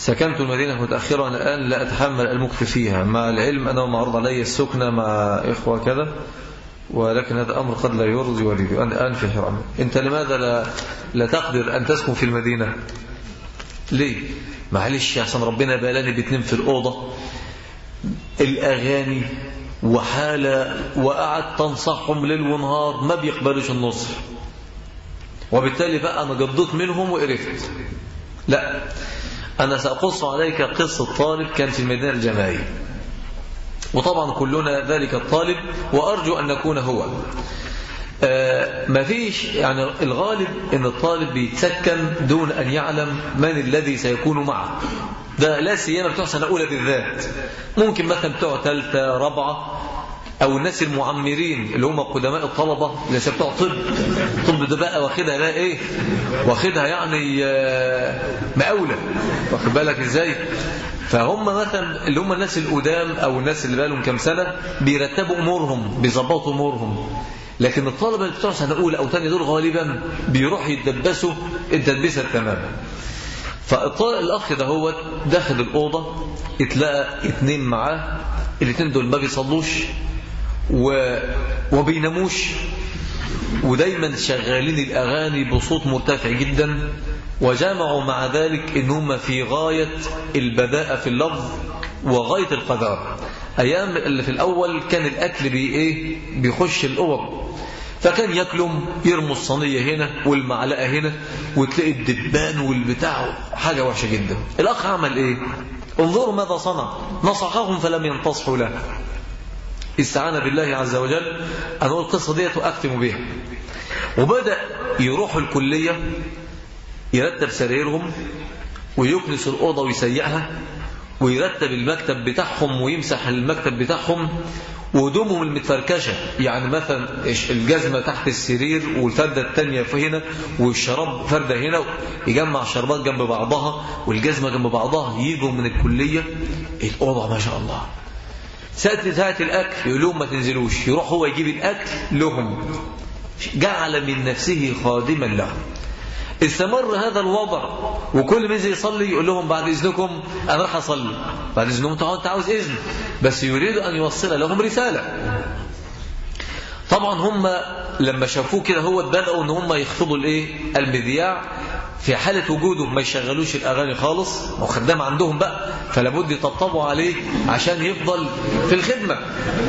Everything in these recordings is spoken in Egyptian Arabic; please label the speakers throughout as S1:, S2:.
S1: سكنت المدينة متأخرا الآن لا أتحمل المكث فيها مع العلم أنه معروض علي السكنة مع إخوة كذا ولكن هذا أمر قد لا يرضي والدي أنا الآن في حرام أنت لماذا لا, لا تقدر أن تسكن في المدينة ليه معلش عشان ربنا بالاني باتنين في الأوضة الأغاني وحالة وقعدت تنصحهم ليل ونهار ما بيقبلوش النصح وبالتالي بقى أنا قضيت منهم وقرفت لا أنا سأقص عليك قصة طالب كان في المدينة الجامعية وطبعا كلنا ذلك الطالب وأرجو أن نكون هو آه ما فيش يعني الغالب ان الطالب بيتسكن دون ان يعلم من الذي سيكون معه ده لا سيما بتوع سنه اولى بالذات ممكن مثلا بتوع ثالثه رابعه او الناس المعمرين اللي هم قدماء الطلبه اللي بتوع طب طب ده بقى واخدها بقى ايه واخدها يعني آه مقاوله واخد بالك ازاي فهم مثلا اللي هم الناس القدام او الناس اللي بقالهم كام سنه بيرتبوا امورهم بيظبطوا امورهم لكن الطلبه اللي بتوع سنه اولى او ثانيه دول غالبا بيروحوا يتدبسوا التدبيسه تماما فالاخ ده هو دخل الاوضه اتلقى اتنين معاه الاتنين دول ما بيصلوش و... وبيناموش ودايما شغالين الاغاني بصوت مرتفع جدا وجمعوا مع ذلك ان هم في غايه البداءه في اللفظ وغايه القذاره ايام اللي في الاول كان الاكل بي ايه بيخش الاوض فكان ياكلهم يرموا الصينيه هنا والمعلقه هنا وتلاقي الدبان والبتاع حاجه وحشه جدا الاخ عمل ايه انظروا ماذا صنع نصحهم فلم ينتصحوا له استعان بالله عز وجل أنا أقول القصة ديت وأختم بها وبدأ يروحوا الكلية يرتب سريرهم ويكنس الأوضة ويسيئها ويرتب المكتب بتاعهم ويمسح المكتب بتاعهم وهدومهم المتفركشة يعني مثلا الجزمة تحت السرير والفردة التانية في هنا والشراب فردة هنا يجمع الشربات جنب بعضها والجزمة جنب بعضها يجوا من الكلية الأوضة ما شاء الله ساعة ساعة الأكل يقول لهم ما تنزلوش يروح هو يجيب الأكل لهم جعل من نفسه خادما لهم استمر هذا الوضع وكل ما ينزل يصلي يقول لهم بعد إذنكم أنا راح أصلي بعد إذنكم أنت عاوز إذن بس يريد أن يوصل لهم رسالة طبعا هم لما شافوه كده هو بدأوا ان هم يخفضوا الايه المذياع في حالة وجوده ما يشغلوش الأغاني خالص وخدام عندهم بقى فلابد يطبطبوا عليه عشان يفضل في الخدمة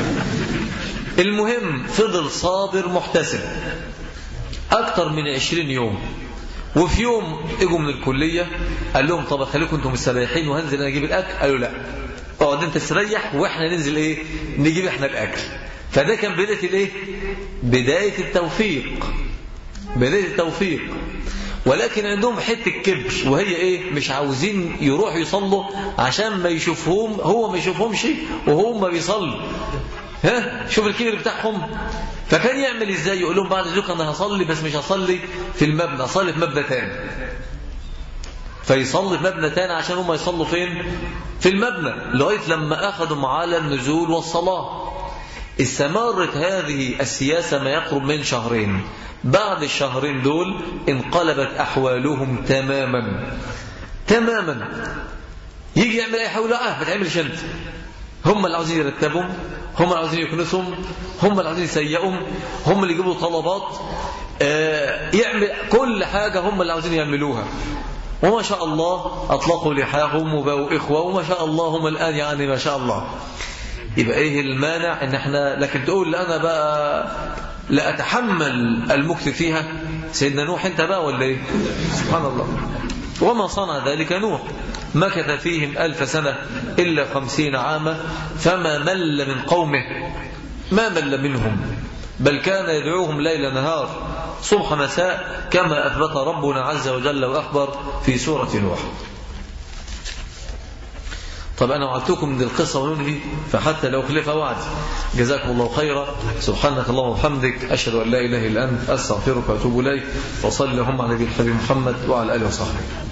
S1: المهم فضل صابر محتسب أكتر من عشرين يوم وفي يوم اجوا من الكلية قال لهم طب خليكم انتم مستريحين وهنزل انا اجيب الاكل قالوا لا اقعد انت تستريح واحنا ننزل ايه نجيب احنا الاكل فده كان بداية الايه بداية التوفيق بداية التوفيق ولكن عندهم حتة كبر وهي ايه مش عاوزين يروحوا يصلوا عشان ما يشوفهم هو ما يشوفهمش وهو ما بيصلي ها شوف الكبر بتاعهم فكان يعمل ازاي يقول لهم بعد ذلك انا هصلي بس مش هصلي في المبنى اصلي في مبنى تاني فيصلي في مبنى تاني عشان هم يصلوا فين في المبنى لغايه لما اخذوا على النزول والصلاه استمرت هذه السياسه ما يقرب من شهرين بعد الشهرين دول انقلبت احوالهم تماما تماما يجي يعمل اي حول اه ما تعملش انت هم اللي عاوزين يرتبهم هم اللي عاوزين يكنسهم هم اللي عاوزين يسيئهم هم اللي يجيبوا طلبات آه يعمل كل حاجة هم اللي عاوزين يعملوها وما شاء الله أطلقوا لحاهم وبقوا إخوة وما شاء الله هم الآن يعني ما شاء الله يبقى إيه المانع إن إحنا لكن تقول أنا بقى لا أتحمل المكث فيها سيدنا نوح أنت بقى ولا إيه سبحان الله وما صنع ذلك نوح مكث فيهم ألف سنة إلا خمسين عاما فما مل من قومه ما مل منهم بل كان يدعوهم ليل نهار صبح مساء كما أثبت ربنا عز وجل وأخبر في سورة نوح طب أنا وعدتكم من القصة وننهي فحتى لو خلف وعد جزاكم الله خيرا سبحانك اللهم وبحمدك أشهد أن لا إله إلا أنت أستغفرك وأتوب إليك وصلي اللهم على نبي الحبيب محمد وعلى آله وصحبه